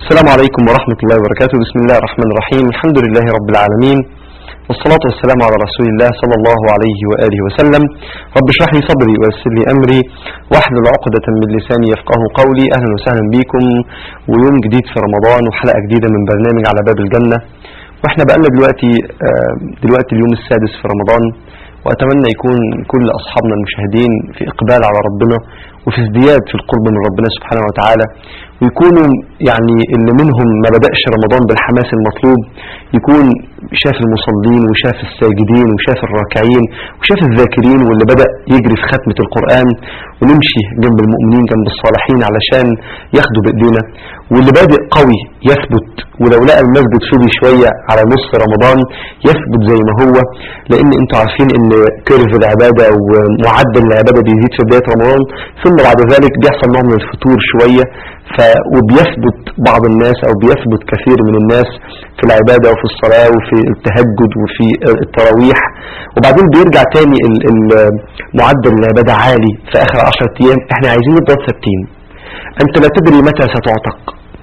السلام عليكم ورحمة الله وبركاته بسم الله الرحمن الرحيم الحمد لله رب العالمين والصلاة والسلام على رسول الله صلى الله عليه وآله وسلم رب اشرح لي صدري ويسر لي أمري واحلل عقدة من لساني يفقه قولي أهلا وسهلا بكم ويوم جديد في رمضان وحلقة جديدة من برنامج على باب الجنة واحنا بقالنا دلوقتي آه، دلوقتي اليوم السادس في رمضان وأتمنى يكون كل أصحابنا المشاهدين في إقبال على ربنا وفي ازدياد في القرب من ربنا سبحانه وتعالى ويكونوا يعني اللي منهم ما بدأش رمضان بالحماس المطلوب يكون شاف المصلين وشاف الساجدين وشاف الراكعين وشاف الذاكرين واللي بدأ يجري في ختمة القرآن ونمشي جنب المؤمنين جنب الصالحين علشان ياخدوا بإيدينا واللي بادئ قوي يثبت ولو لقى المسجد فضي شوية على نص رمضان يثبت زي ما هو لأن انتوا عارفين ان كيرف العبادة ومعدل العبادة بيزيد في بداية رمضان ثم بعد ذلك بيحصل نوع من الفتور شوية ف وبيثبت بعض الناس او بيثبت كثير من الناس في العبادة وفي الصلاة وفي التهجد وفي التراويح وبعدين بيرجع تاني ال- ال- معدل العبادة عالي في اخر عشرة ايام احنا عايزين نفضل ثابتين انت لا تدري متى ستعتق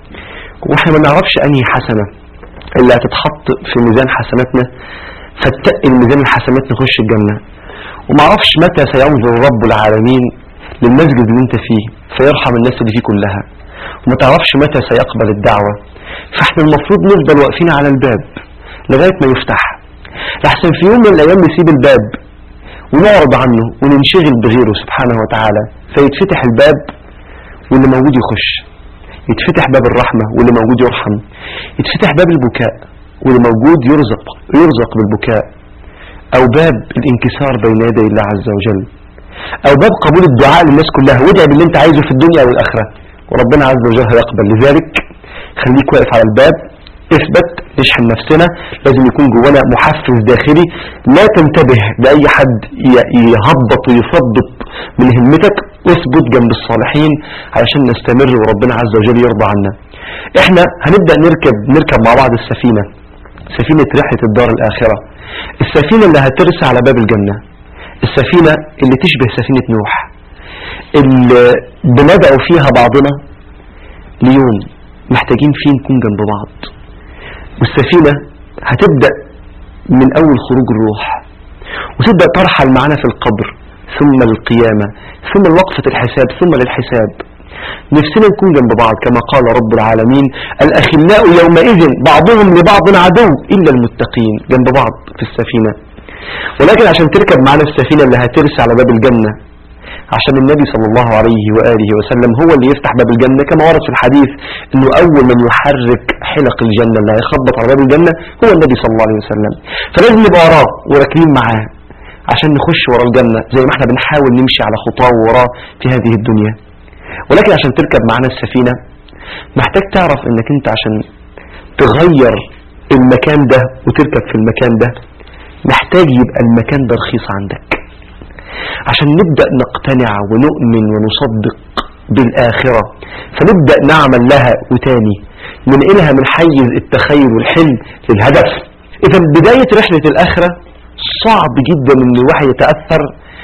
واحنا ما نعرفش انهي حسنة اللي هتتحط في ميزان حسناتنا فتقل ميزان الحسنات نخش الجنة وما اعرفش متى سينظر رب العالمين للمسجد اللي انت فيه فيرحم الناس اللي فيه كلها وما تعرفش متى سيقبل الدعوة فاحنا المفروض نفضل واقفين على الباب لغاية ما يفتح لحسن في يوم من الايام نسيب الباب ونعرض عنه وننشغل بغيره سبحانه وتعالى فيتفتح الباب واللي موجود يخش يتفتح باب الرحمة واللي موجود يرحم يتفتح باب البكاء واللي موجود يرزق يرزق بالبكاء او باب الانكسار بين يدي الله عز وجل او باب قبول الدعاء للناس كلها وادعي باللي انت عايزه في الدنيا والاخره وربنا عز وجل هيقبل لذلك خليك واقف على الباب اثبت نشحن نفسنا لازم يكون جوانا محفز داخلي لا تنتبه لاي حد ي- يهبط ويثبط من همتك اثبت جنب الصالحين علشان نستمر وربنا عز وجل يرضى عنا احنا هنبدأ نركب نركب مع بعض السفينة سفينة رحلة الدار الآخرة السفينة اللي هترسى على باب الجنة السفينة اللي تشبه سفينة نوح اللي بندعو فيها بعضنا ليوم محتاجين فيه نكون جنب بعض والسفينة هتبدأ من أول خروج الروح وتبدأ ترحل معنا في القبر ثم القيامة ثم وقفة الحساب ثم للحساب نفسنا نكون جنب بعض كما قال رب العالمين الأخلاء يومئذ بعضهم لبعض عدو إلا المتقين جنب بعض في السفينة ولكن عشان تركب معنا السفينة اللي هترسى على باب الجنة عشان النبي صلى الله عليه وآله وسلم هو اللي يفتح باب الجنة كما ورد في الحديث انه اول من يحرك حلق الجنة اللي هيخبط على باب الجنة هو النبي صلى الله عليه وسلم فلازم نبقى وراه وراكبين معاه عشان نخش ورا الجنة زي ما احنا بنحاول نمشي على خطاه وراه في هذه الدنيا ولكن عشان تركب معانا السفينة محتاج تعرف انك انت عشان تغير المكان ده وتركب في المكان ده محتاج يبقى المكان ده رخيص عندك عشان نبدأ نقتنع ونؤمن ونصدق بالآخرة فنبدأ نعمل لها وتاني ننقلها من حيز التخيل والحلم للهدف إذا بداية رحلة الآخرة صعب جدا ان الواحد يتأثر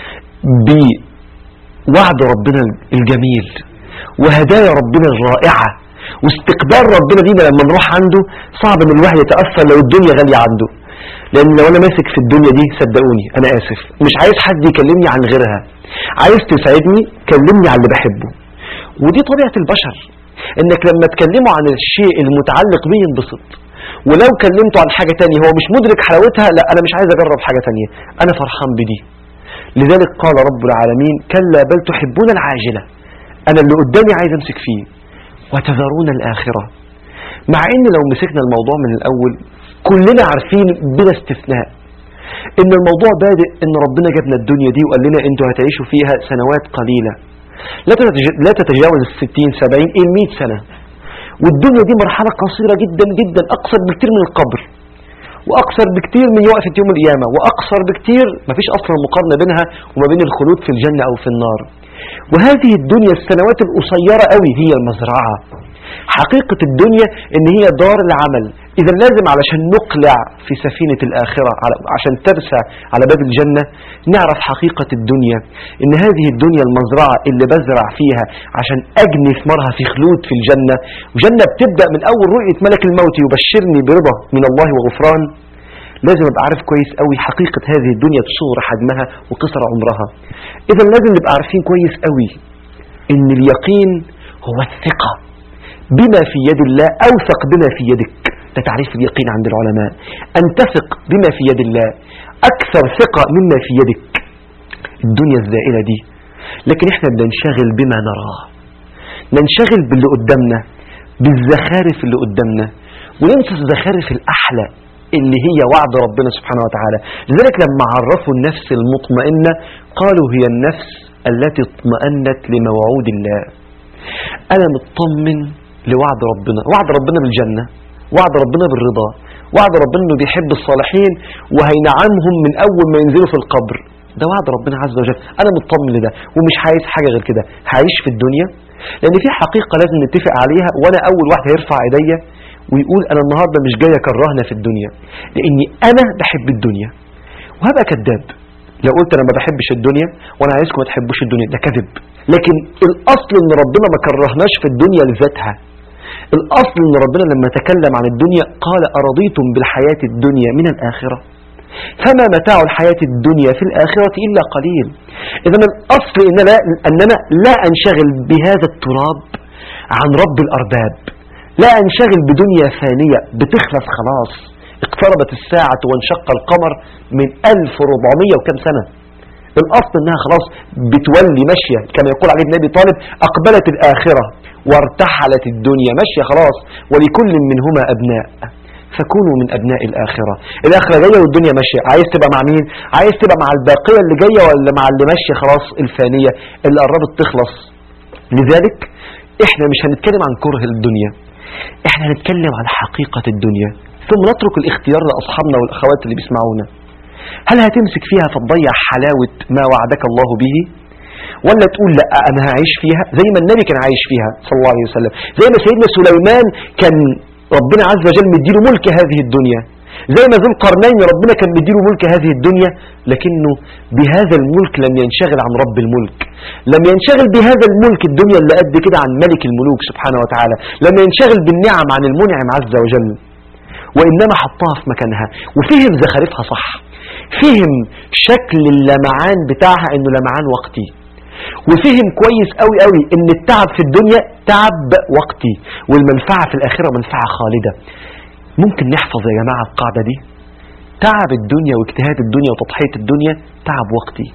بوعد ربنا الجميل وهدايا ربنا الرائعة واستقبال ربنا لينا لما نروح عنده صعب ان الواحد يتأثر لو الدنيا غالية عنده لان لو انا ماسك في الدنيا دي صدقوني انا اسف مش عايز حد يكلمني عن غيرها عايز تساعدني كلمني عن اللي بحبه ودي طبيعة البشر انك لما تكلمه عن الشيء المتعلق به ينبسط ولو كلمته عن حاجة تانية هو مش مدرك حلاوتها لا انا مش عايز اجرب حاجة تانية انا فرحان بدي لذلك قال رب العالمين كلا بل تحبون العاجلة انا اللي قدامي عايز امسك فيه وتذرون الاخرة مع ان لو مسكنا الموضوع من الاول كلنا عارفين بلا استثناء ان الموضوع بادئ ان ربنا جابنا الدنيا دي وقال لنا انتوا هتعيشوا فيها سنوات قليلة لا تتج- لا تتجاوز الستين سبعين ايه المئة سنة والدنيا دي مرحلة قصيرة جدا جدا اقصر بكتير من القبر واقصر بكتير من وقفة يوم القيامة واقصر بكتير مفيش اصلا مقارنة بينها وما بين الخلود في الجنة او في النار وهذه الدنيا السنوات القصيرة قوي هي المزرعة حقيقة الدنيا ان هي دار العمل اذا لازم علشان نقلع في سفينة الاخرة على- عشان ترسى على باب الجنة نعرف حقيقة الدنيا ان هذه الدنيا المزرعة اللي بزرع فيها عشان اجني ثمارها في خلود في الجنة وجنة بتبدأ من اول رؤية ملك الموت يبشرني برضا من الله وغفران لازم ابقى عارف كويس قوي حقيقة هذه الدنيا بصغر حجمها وقصر عمرها اذا لازم نبقى عارفين كويس قوي ان اليقين هو الثقة بما في يد الله اوثق بما في يدك ده تعريف اليقين عند العلماء ان تثق بما في يد الله اكثر ثقة مما في يدك الدنيا الزائلة دي لكن احنا بننشغل بما نراه ننشغل باللي قدامنا بالزخارف اللي قدامنا وننسى الزخارف الأحلى اللي هي وعد ربنا سبحانه وتعالى لذلك لما عرفوا النفس المطمئنة قالوا هي النفس التي اطمأنت لموعود الله أنا مطمن لوعد ربنا وعد ربنا بالجنة وعد ربنا بالرضا وعد ربنا انه بيحب الصالحين وهينعمهم من اول ما ينزلوا في القبر ده وعد ربنا عز وجل انا مطمن لده ومش عايز حاجه غير كده هعيش في الدنيا لان في حقيقه لازم نتفق عليها وانا اول واحد هيرفع ايديا ويقول انا النهارده مش جاي اكرهنا في الدنيا لاني انا بحب الدنيا وهبقى كذاب لو قلت انا ما بحبش الدنيا وانا عايزكم ما تحبوش الدنيا ده كذب لكن الاصل ان ربنا ما كرهناش في الدنيا لذاتها الأصل أن ربنا لما تكلم عن الدنيا قال أرضيتم بالحياة الدنيا من الآخرة فما متاع الحياة الدنيا في الآخرة إلا قليل إذا الأصل إن لا أننا لا أنشغل بهذا التراب عن رب الأرباب لا أنشغل بدنيا ثانية بتخلص خلاص اقتربت الساعة وانشق القمر من 1400 وكم سنة الأصل أنها خلاص بتولي ماشية كما يقول عليه النبي طالب أقبلت الآخرة وارتحلت الدنيا ماشية خلاص ولكل منهما أبناء فكونوا من أبناء الآخرة الآخرة جاية والدنيا ماشية عايز تبقى مع مين عايز تبقى مع الباقية اللي جاية ولا مع اللي ماشية خلاص الفانية اللي قربت تخلص لذلك احنا مش هنتكلم عن كره الدنيا احنا هنتكلم عن حقيقة الدنيا ثم نترك الاختيار لأصحابنا والأخوات اللي بيسمعونا هل هتمسك فيها فتضيع حلاوة ما وعدك الله به ولا تقول لا أنا هعيش فيها زي ما النبي كان عايش فيها صلى الله عليه وسلم زي ما سيدنا سليمان كان ربنا عز وجل مديله ملك هذه الدنيا زي ما ذو القرنين ربنا كان مديله ملك هذه الدنيا لكنه بهذا الملك لم ينشغل عن رب الملك لم ينشغل بهذا الملك الدنيا اللي قد كده عن ملك الملوك سبحانه وتعالى لم ينشغل بالنعم عن المنعم عز وجل وإنما حطها في مكانها وفهم زخارفها صح فهم شكل اللمعان بتاعها انه لمعان وقتي وفهم كويس قوي قوي ان التعب في الدنيا تعب وقتي والمنفعة في الآخرة منفعة خالدة ممكن نحفظ يا جماعة القاعدة دي تعب الدنيا واجتهاد الدنيا وتضحية الدنيا تعب وقتي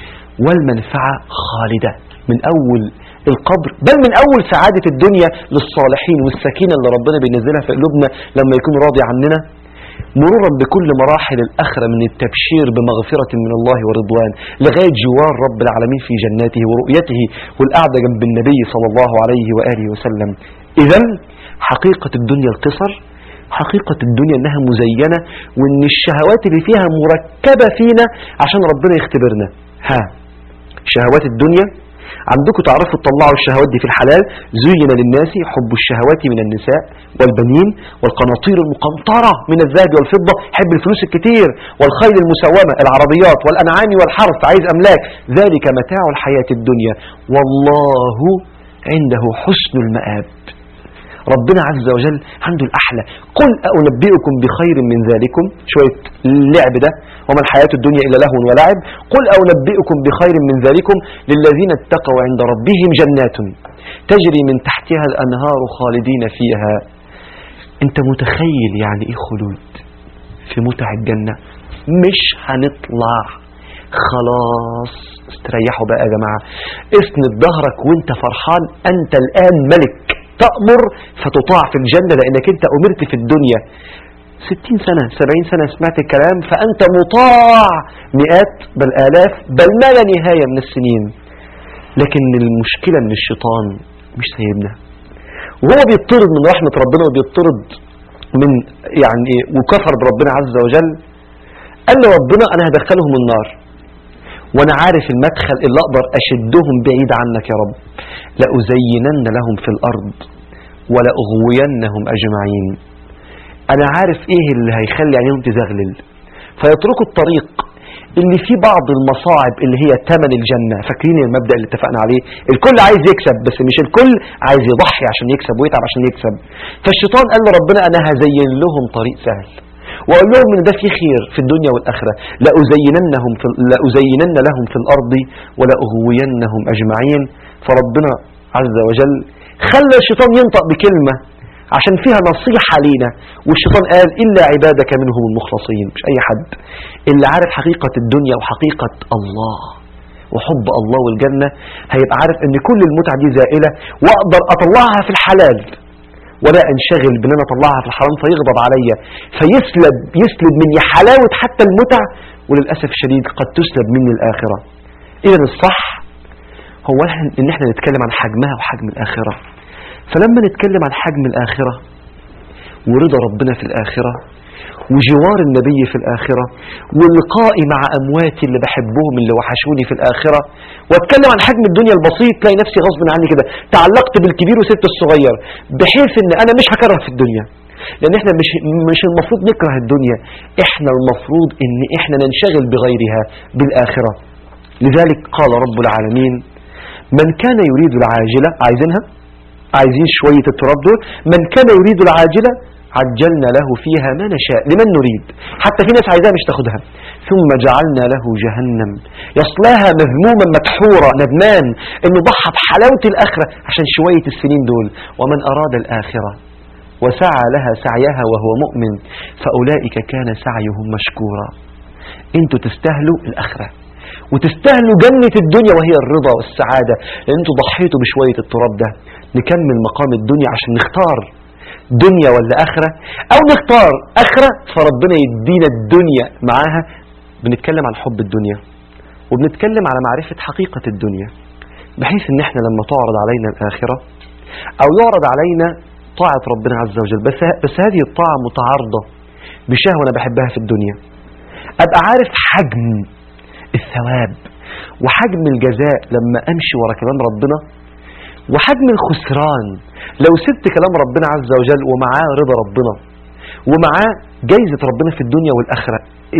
والمنفعة خالدة من أول القبر بل من أول سعادة الدنيا للصالحين والسكينة اللي ربنا بينزلها في قلوبنا لما يكون راضي عننا مرورا بكل مراحل الأخرى من التبشير بمغفرة من الله ورضوان لغاية جوار رب العالمين في جناته ورؤيته والقعدة جنب النبي صلى الله عليه وآله وسلم إذا حقيقة الدنيا القصر حقيقة الدنيا انها مزينة وان الشهوات اللي فيها مركبة فينا عشان ربنا يختبرنا ها شهوات الدنيا عندكم تعرفوا تطلعوا الشهوات دي في الحلال زين للناس حب الشهوات من النساء والبنين والقناطير المقنطرة من الذهب والفضة حب الفلوس الكتير والخيل المسومة العربيات والأنعام والحرث عايز أملاك ذلك متاع الحياة الدنيا والله عنده حسن المآب ربنا عز وجل عنده الأحلى قل أنبئكم بخير من ذلكم شوية اللعب ده وما الحياة الدنيا إلا لهو ولعب قل أنبئكم بخير من ذلكم للذين اتقوا عند ربهم جنات تجري من تحتها الأنهار خالدين فيها أنت متخيل يعني إيه خلود في متع الجنة مش هنطلع خلاص استريحوا بقى يا جماعة اسند ظهرك وانت فرحان أنت الآن ملك تأمر فتطاع في الجنة لأنك أنت أمرت في الدنيا ستين سنة سبعين سنة سمعت الكلام فأنت مطاع مئات بل آلاف بل ما لا نهاية من السنين لكن المشكلة من الشيطان مش سايبنا وهو بيطرد من رحمة ربنا وبيطرد من يعني وكفر بربنا عز وجل قال له ربنا أنا هدخلهم النار وانا عارف المدخل اللي اقدر اشدهم بعيد عنك يا رب لأزينن لهم في الارض ولأغوينهم أجمعين أنا عارف إيه اللي هيخلي عينيهم تزغلل فيتركوا الطريق اللي فيه بعض المصاعب اللي هي ثمن الجنة فاكرين المبدأ اللي اتفقنا عليه الكل عايز يكسب بس مش الكل عايز يضحي عشان يكسب ويتعب عشان يكسب فالشيطان قال لربنا أنا هزين لهم طريق سهل وأقول لهم إن ده فيه خير في الدنيا والآخرة لأزيننهم في لأزينن لهم في الأرض ولأغوينهم أجمعين فربنا عز وجل خلى الشيطان ينطق بكلمة عشان فيها نصيحة لينا والشيطان قال إلا عبادك منهم المخلصين مش أي حد اللي عارف حقيقة الدنيا وحقيقة الله وحب الله والجنة هيبقى عارف ان كل المتعة دي زائلة واقدر اطلعها في الحلال ولا انشغل بان انا اطلعها في الحرام فيغضب عليا فيسلب يسلب مني حلاوة حتى المتع وللأسف الشديد قد تسلب مني الآخرة إذا الصح هو ان احنا نتكلم عن حجمها وحجم الآخرة فلما نتكلم عن حجم الآخرة ورضا ربنا في الآخرة وجوار النبي في الآخرة ولقائي مع أمواتي اللي بحبهم اللي وحشوني في الآخرة واتكلم عن حجم الدنيا البسيط تلاقي نفسي غصب عني كده تعلقت بالكبير وسبت الصغير بحيث ان انا مش هكره في الدنيا لان احنا مش مش المفروض نكره الدنيا احنا المفروض ان احنا ننشغل بغيرها بالاخره لذلك قال رب العالمين من كان يريد العاجله عايزينها عايزين شويه التراب دول من كان يريد العاجله عجلنا له فيها ما نشاء لمن نريد حتى في ناس عايزاها مش تاخدها ثم جعلنا له جهنم يصلاها مذموما مدحورا ندمان انه ضحى بحلاوه الاخره عشان شويه السنين دول ومن اراد الاخره وسعى لها سعيها وهو مؤمن فأولئك كان سعيهم مشكورا انتوا تستاهلوا الآخرة وتستاهلوا جنة الدنيا وهي الرضا والسعادة لأن انتوا ضحيتوا بشوية التراب ده نكمل مقام الدنيا عشان نختار دنيا ولا آخرة أو نختار آخرة فربنا يدينا الدنيا معاها بنتكلم عن حب الدنيا وبنتكلم على معرفة حقيقة الدنيا بحيث ان احنا لما تعرض علينا الآخرة أو يعرض علينا طاعة ربنا عز وجل بس, بس هذه الطاعة متعارضة بشهوة أنا بحبها في الدنيا أبقى عارف حجم الثواب وحجم الجزاء لما أمشي ورا كلام ربنا وحجم الخسران لو سبت كلام ربنا عز وجل ومعاه رضا ربنا ومعاه جايزة ربنا في الدنيا والآخرة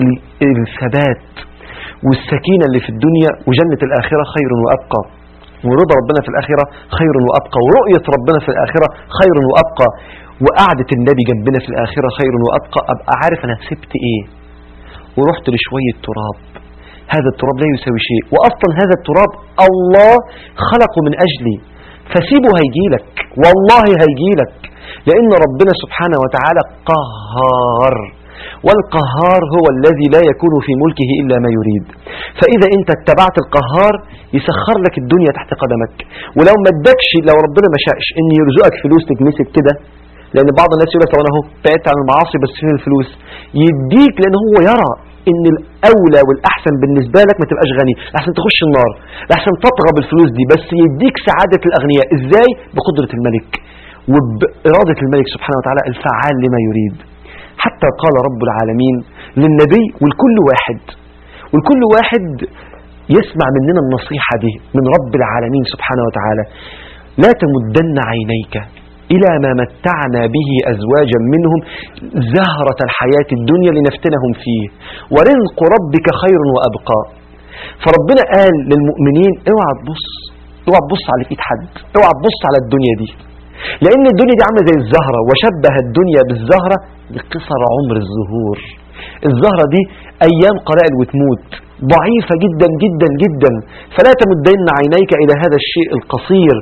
الثبات والسكينة اللي في الدنيا وجنة الآخرة خير وأبقى ورضا ربنا في الآخرة خير وأبقى ورؤية ربنا في الآخرة خير وأبقى وقعدة النبي جنبنا في الآخرة خير وأبقى أبقى عارف أنا سبت إيه ورحت لشوية تراب هذا التراب لا يساوي شيء وأصلا هذا التراب الله خلقه من أجلي فسيبه هيجيلك والله هيجيلك لأن ربنا سبحانه وتعالى قهار والقهار هو الذي لا يكون في ملكه إلا ما يريد فإذا أنت اتبعت القهار يسخر لك الدنيا تحت قدمك ولو ما ادكش لو ربنا ما شاءش ان يرزقك فلوس تتمسك كده لان بعض الناس يقول لك طب انا اهو بعدت عن المعاصي بس فين الفلوس يديك لان هو يرى ان الاولى والاحسن بالنسبه لك ما تبقاش غني احسن تخش النار احسن تطغى بالفلوس دي بس يديك سعاده الاغنياء ازاي بقدره الملك وباراده الملك سبحانه وتعالى الفعال لما يريد حتى قال رب العالمين للنبي ولكل واحد ولكل واحد يسمع مننا النصيحة دي من رب العالمين سبحانه وتعالى لا تمدن عينيك إلى ما متعنا به أزواجا منهم زهرة الحياة الدنيا لنفتنهم فيه ورزق ربك خير وأبقى فربنا قال للمؤمنين اوعى تبص اوعى تبص على ايد حد اوعى تبص على الدنيا دي لأن الدنيا دي عاملة زي الزهرة وشبه الدنيا بالزهرة لقصر عمر الزهور الزهرة دي أيام قلائل وتموت ضعيفة جدا جدا جدا فلا تمدن عينيك إلى هذا الشيء القصير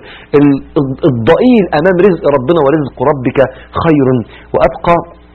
الضئيل أمام رزق ربنا ورزق ربك خير وأبقى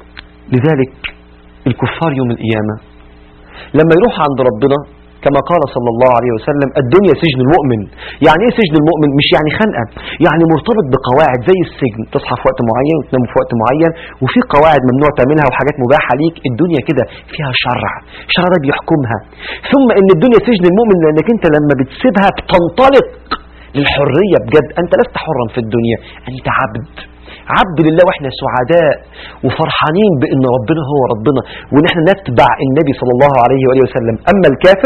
لذلك الكفار يوم القيامة لما يروح عند ربنا كما قال صلى الله عليه وسلم الدنيا سجن المؤمن يعني ايه سجن المؤمن مش يعني خنقة يعني مرتبط بقواعد زي السجن تصحى في وقت معين وتنام في وقت معين وفي قواعد ممنوع تعملها وحاجات مباحة ليك الدنيا كده فيها شرع الشرع ده بيحكمها ثم ان الدنيا سجن المؤمن لانك انت لما بتسيبها بتنطلق للحرية بجد انت لست حرا في الدنيا انت عبد عبد لله واحنا سعداء وفرحانين بان ربنا هو ربنا وان احنا نتبع النبي صلى الله عليه واله وسلم اما الكافر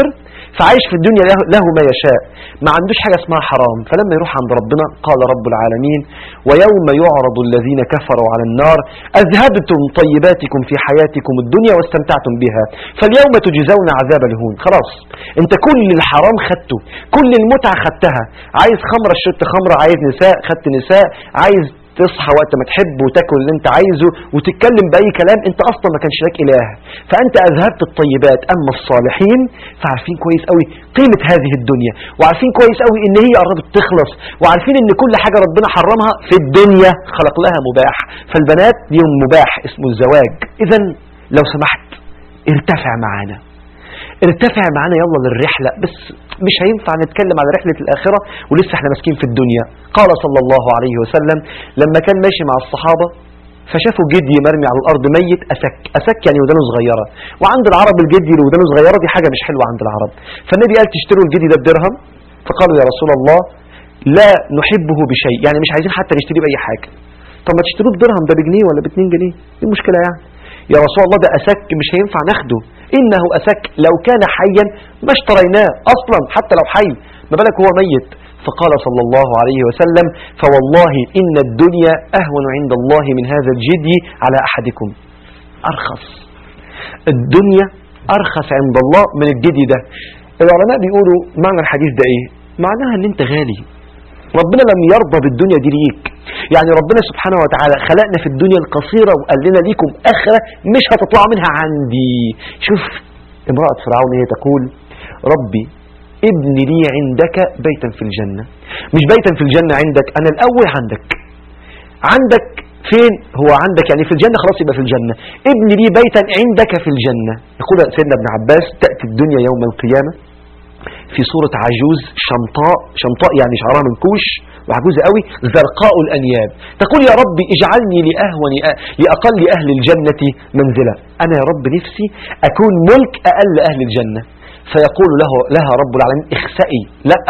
فعايش في الدنيا له, له ما يشاء ما عندوش حاجة اسمها حرام فلما يروح عند ربنا قال رب العالمين ويوم يعرض الذين كفروا على النار أذهبتم طيباتكم في حياتكم الدنيا واستمتعتم بها فاليوم تجزون عذاب الهون خلاص انت كل الحرام خدته كل المتعة خدتها عايز خمرة شربت خمرة عايز نساء خدت نساء عايز تصحى وقت ما تحب وتاكل اللي انت عايزه وتتكلم باي كلام انت اصلا ما كانش لك اله فانت اذهبت الطيبات اما الصالحين فعارفين كويس قوي قيمه هذه الدنيا وعارفين كويس قوي ان هي قربت تخلص وعارفين ان كل حاجه ربنا حرمها في الدنيا خلق لها مباح فالبنات ليهم مباح اسمه الزواج اذا لو سمحت ارتفع معانا ارتفع معانا يلا للرحلة بس مش هينفع نتكلم على رحلة الآخرة ولسه احنا ماسكين في الدنيا قال صلى الله عليه وسلم لما كان ماشي مع الصحابة فشافوا جدي مرمي على الأرض ميت أسك أسك يعني ودانه صغيرة وعند العرب الجدي اللي ودانه صغيرة دي حاجة مش حلوة عند العرب فالنبي قال تشتروا الجدي ده بدرهم فقالوا يا رسول الله لا نحبه بشيء يعني مش عايزين حتى نشتريه بأي حاجة طب ما تشتروه بدرهم ده بجنيه ولا باتنين جنيه ايه المشكلة يعني يا رسول الله ده أسك مش هينفع ناخده إنه أسك لو كان حيا ما اشتريناه أصلا حتى لو حي ما بالك هو ميت فقال صلى الله عليه وسلم فوالله إن الدنيا أهون عند الله من هذا الجدي على أحدكم أرخص الدنيا أرخص عند الله من الجدي ده العلماء بيقولوا معنى الحديث ده إيه معناها أن أنت غالي ربنا لم يرضى بالدنيا دي ليك يعني ربنا سبحانه وتعالى خلقنا في الدنيا القصيرة وقال لنا ليكم آخرة مش هتطلعوا منها عندي شوف امرأة فرعون هي تقول ربي ابن لي عندك بيتا في الجنة مش بيتا في الجنة عندك أنا الأول عندك عندك فين هو عندك يعني في الجنة خلاص يبقى في الجنة ابن لي بيتا عندك في الجنة يقول سيدنا ابن عباس تأتي الدنيا يوم القيامة في صورة عجوز شمطاء شمطاء يعني شعرها منكوش وعجوزة قوي زرقاء الأنياب تقول يا رب اجعلني لأهون لأقل أهل الجنة منزلة أنا يا رب نفسي أكون ملك أقل أهل الجنة فيقول له لها رب العالمين اخسئي لا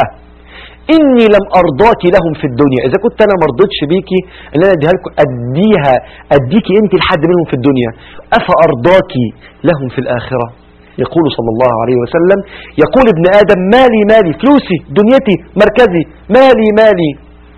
إني لم أرضاك لهم في الدنيا إذا كنت أنا مرضتش بيكي إن أنا أديها لكم أديها أديكي أنت لحد منهم في الدنيا أفأرضاك لهم في الآخرة يقول صلى الله عليه وسلم يقول ابن آدم مالي مالي فلوسي دنيتي مركزي مالي مالي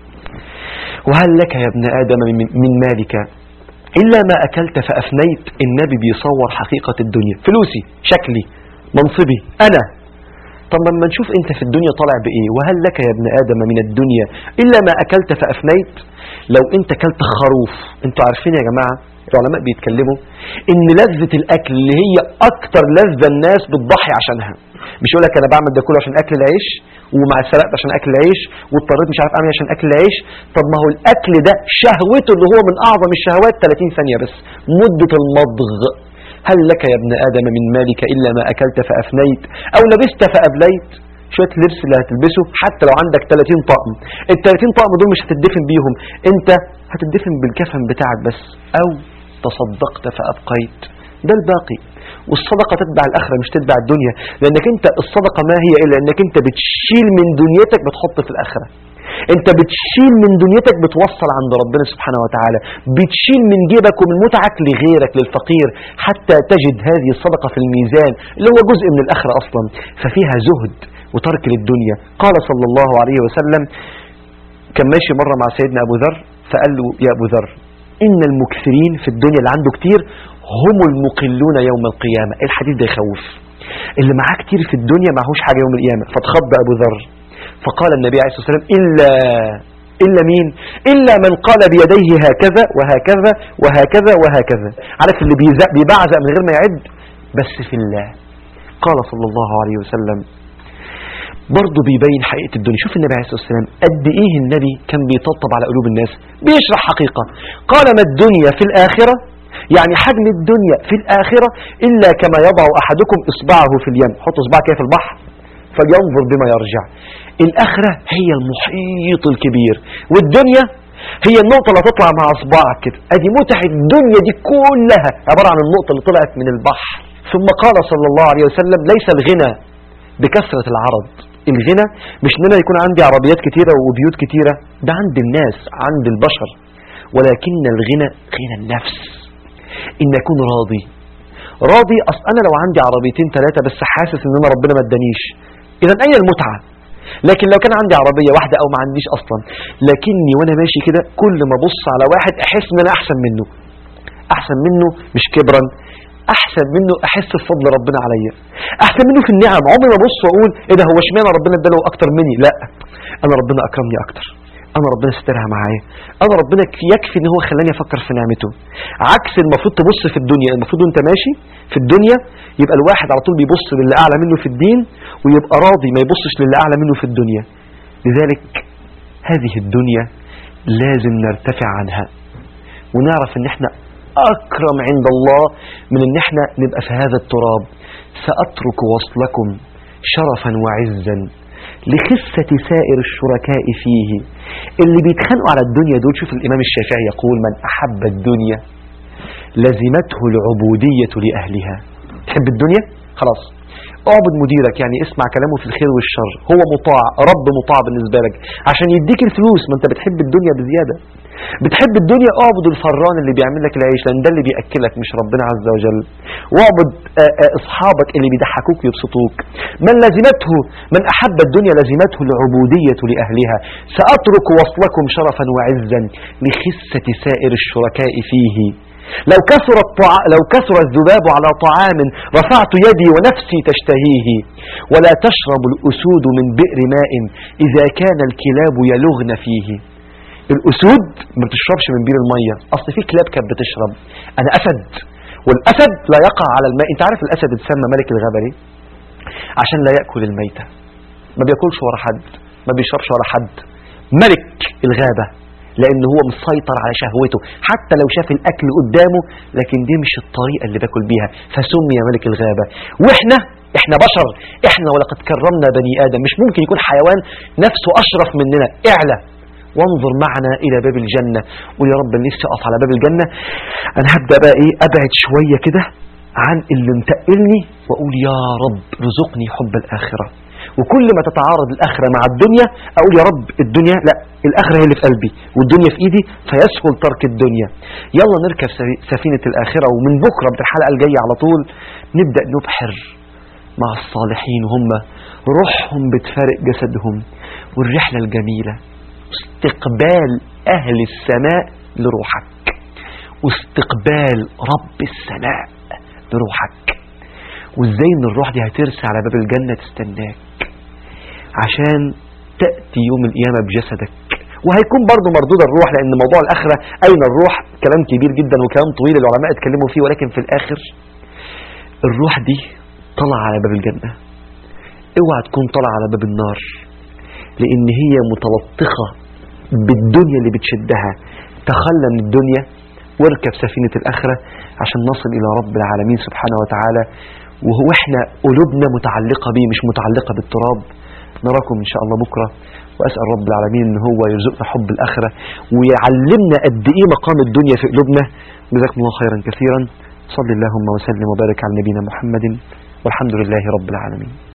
وهل لك يا ابن آدم من, من مالك إلا ما أكلت فأفنيت النبي بيصور حقيقة الدنيا فلوسي شكلي منصبي أنا طب لما نشوف انت في الدنيا طالع بايه وهل لك يا ابن ادم من الدنيا الا ما اكلت فافنيت لو انت كلت خروف انتوا عارفين يا جماعه العلماء بيتكلموا ان لذة الاكل اللي هي اكتر لذة الناس بتضحي عشانها مش يقول لك انا بعمل ده كله عشان اكل العيش ومع السلام عشان اكل العيش واضطريت مش عارف اعمل عشان اكل العيش طب ما هو الاكل ده شهوته اللي هو من اعظم الشهوات 30 ثانية بس مدة المضغ هل لك يا ابن آدم من مالك إلا ما أكلت فأفنيت أو لبست فأبليت شوية لبس اللي هتلبسه حتى لو عندك 30 طقم ال 30 طقم دول مش هتدفن بيهم انت هتدفن بالكفن بتاعك بس أو تصدقت فأبقيت ده الباقي والصدقة تتبع الآخرة مش تتبع الدنيا لأنك انت الصدقة ما هي إلا أنك انت بتشيل من دنيتك بتحط في الآخرة انت بتشيل من دنيتك بتوصل عند ربنا سبحانه وتعالى بتشيل من جيبك ومن متعك لغيرك للفقير حتى تجد هذه الصدقة في الميزان اللي هو جزء من الآخرة أصلا ففيها زهد وترك للدنيا قال صلى الله عليه وسلم كان ماشي مرة مع سيدنا أبو ذر فقال له يا أبو ذر إن المكثرين في الدنيا اللي عنده كتير هم المقلون يوم القيامة الحديث ده يخوف اللي معاه كتير في الدنيا معهوش حاجة يوم القيامة فاتخض أبو ذر فقال النبي عليه الصلاة والسلام إلا إلا مين إلا من قال بيديه هكذا وهكذا وهكذا وهكذا عارف اللي بيبعزق من غير ما يعد بس في الله قال صلى الله عليه وسلم برضه بيبين حقيقة الدنيا شوف النبي عليه الصلاة والسلام قد إيه النبي كان بيطبطب على قلوب الناس بيشرح حقيقة قال ما الدنيا في الآخرة يعني حجم الدنيا في الآخرة إلا كما يضع أحدكم إصبعه في اليم حط إصبعك في البحر فلينظر بما يرجع الآخرة هي المحيط الكبير والدنيا هي النقطة اللي تطلع مع إصبعك كده أدي متع الدنيا دي كلها عبارة عن النقطة اللي طلعت من البحر ثم قال صلى الله عليه وسلم ليس الغنى بكثرة العرض الغنى مش ان انا يكون عندي عربيات كتيرة وبيوت كتيرة ده عند الناس عند البشر ولكن الغنى غنى النفس ان اكون راضي راضي اصل انا لو عندي عربيتين ثلاثة بس حاسس ان انا ربنا ما ادانيش إذا أين المتعة لكن لو كان عندي عربية واحدة أو ما عنديش أصلا لكني وأنا ماشي كده كل ما أبص على واحد أحس إن أنا أحسن منه أحسن منه مش كبرا أحسن منه أحس بفضل ربنا عليا أحسن منه في النعم عمري ما أبص وأقول إيه ده هو اشمعنى ربنا اداله أكتر مني لا أنا ربنا أكرمني أكتر انا ربنا سترها معايا انا ربنا يكفي ان هو خلاني افكر في نعمته عكس المفروض تبص في الدنيا المفروض وانت ماشي في الدنيا يبقى الواحد على طول بيبص للي اعلى منه في الدين ويبقى راضي ما يبصش للي اعلى منه في الدنيا لذلك هذه الدنيا لازم نرتفع عنها ونعرف ان احنا اكرم عند الله من ان احنا نبقى في هذا التراب ساترك وصلكم شرفا وعزا لخسة سائر الشركاء فيه اللي بيتخانقوا على الدنيا دول شوف الإمام الشافعي يقول من أحب الدنيا لزمته العبودية لأهلها تحب الدنيا خلاص اعبد مديرك يعني اسمع كلامه في الخير والشر هو مطاع رب مطاع بالنسبة لك عشان يديك الفلوس ما انت بتحب الدنيا بزيادة بتحب الدنيا اعبد الفران اللي بيعمل لك العيش لان ده اللي بياكلك مش ربنا عز وجل واعبد آه، آه، اصحابك اللي بيضحكوك ويبسطوك من لزمته من احب الدنيا لزمته العبوديه لاهلها ساترك وصلكم شرفا وعزا لخسه سائر الشركاء فيه لو كثر الطع... لو كثر الذباب على طعام رفعت يدي ونفسي تشتهيه ولا تشرب الاسود من بئر ماء اذا كان الكلاب يلغن فيه الاسود ما بتشربش من بير الميه اصل في كلاب كانت بتشرب انا اسد والاسد لا يقع على الماء انت عارف الاسد اتسمى ملك الغابه ليه عشان لا ياكل الميته ما بياكلش ورا حد ما بيشربش ورا حد ملك الغابه لان هو مسيطر على شهوته حتى لو شاف الاكل قدامه لكن دي مش الطريقه اللي باكل بيها فسمي ملك الغابه واحنا احنا بشر احنا ولقد كرمنا بني ادم مش ممكن يكون حيوان نفسه اشرف مننا اعلى وانظر معنا الى باب الجنه قول يا رب نفسي اقف على باب الجنه انا هبدا بقى ايه ابعد شويه كده عن اللي متقلني واقول يا رب ارزقني حب الاخره وكل ما تتعارض الاخره مع الدنيا اقول يا رب الدنيا لا الاخره هي اللي في قلبي والدنيا في ايدي فيسهل ترك الدنيا يلا نركب سفي- سفينه الاخره ومن بكره من الحلقه الجايه على طول نبدا نبحر مع الصالحين وهم روحهم بتفارق جسدهم والرحله الجميله استقبال أهل السماء لروحك واستقبال رب السماء لروحك وازاي ان الروح دي هترسى على باب الجنة تستناك عشان تأتي يوم القيامة بجسدك وهيكون برضه مردود الروح لأن موضوع الآخرة أين الروح كلام كبير جدا وكلام طويل العلماء اتكلموا فيه ولكن في الآخر الروح دي طلع على باب الجنة اوعى تكون طلع على باب النار لأن هي متلطخة بالدنيا اللي بتشدها تخلى من الدنيا واركب سفينة الآخرة عشان نصل إلى رب العالمين سبحانه وتعالى وهو احنا قلوبنا متعلقة بيه مش متعلقة بالتراب نراكم إن شاء الله بكرة وأسأل رب العالمين إن هو يرزقنا حب الآخرة ويعلمنا قد إيه مقام الدنيا في قلوبنا جزاكم الله خيرا كثيرا صلى اللهم وسلم وبارك على نبينا محمد والحمد لله رب العالمين